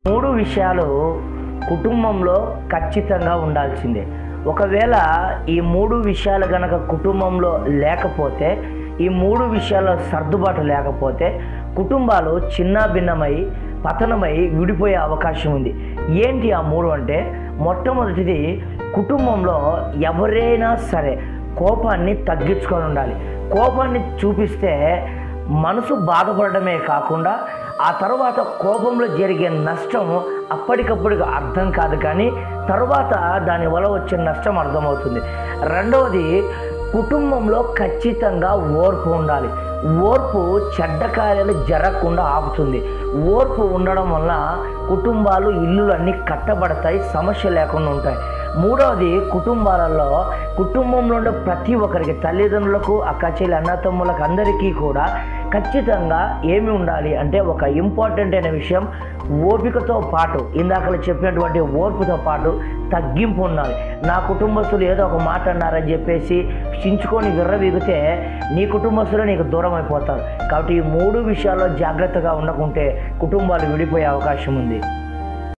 మూడు విషయాలు కుటుంబంలో ఖచ్చితంగా ఉండాల్సిందే ఒకవేళ ఈ మూడు విషయాలు గనక కుటుంబంలో లేకపోతే ఈ మూడు విషయాల సర్దుబాటు లేకపోతే కుటుంబాలు చిన్న భిన్నమై పతనమై విడిపోయే అవకాశం ఉంది ఏంటి ఆ మూడు అంటే మొట్టమొదటిది కుటుంబంలో ఎవరైనా సరే కోపాన్ని తగ్గించుకొని ఉండాలి కోపాన్ని చూపిస్తే మనసు బాధపడమే కాకుండా ఆ తర్వాత కోపంలో జరిగే నష్టం అప్పటికప్పుడు అర్థం కాదు కానీ తర్వాత దానివల్ల వచ్చే నష్టం అర్థమవుతుంది రెండవది కుటుంబంలో ఖచ్చితంగా ఓర్పు ఉండాలి ఓర్పు చెడ్డ కార్యాలు జరగకుండా ఆపుతుంది ఓర్పు ఉండడం వల్ల కుటుంబాలు ఇల్లులు అన్నీ కట్టబడతాయి సమస్య లేకుండా ఉంటాయి మూడవది కుటుంబాలలో కుటుంబంలో ఉండే ప్రతి ఒక్కరికి తల్లిదండ్రులకు అక్క చెల్లి అన్నతమ్ములకు అందరికీ కూడా ఖచ్చితంగా ఏమి ఉండాలి అంటే ఒక ఇంపార్టెంట్ అయిన విషయం ఓపికతో పాటు ఇందాక చెప్పినటువంటి ఓర్పుతో పాటు తగ్గింపు ఉండాలి నా కుటుంబస్తులు ఏదో ఒక మాట అన్నారని చెప్పేసి చించుకొని విర్రవీగితే నీ కుటుంబస్తులు నీకు దూరం అయిపోతారు కాబట్టి ఈ మూడు విషయాల్లో జాగ్రత్తగా ఉండకుంటే కుటుంబాలు విడిపోయే అవకాశం ఉంది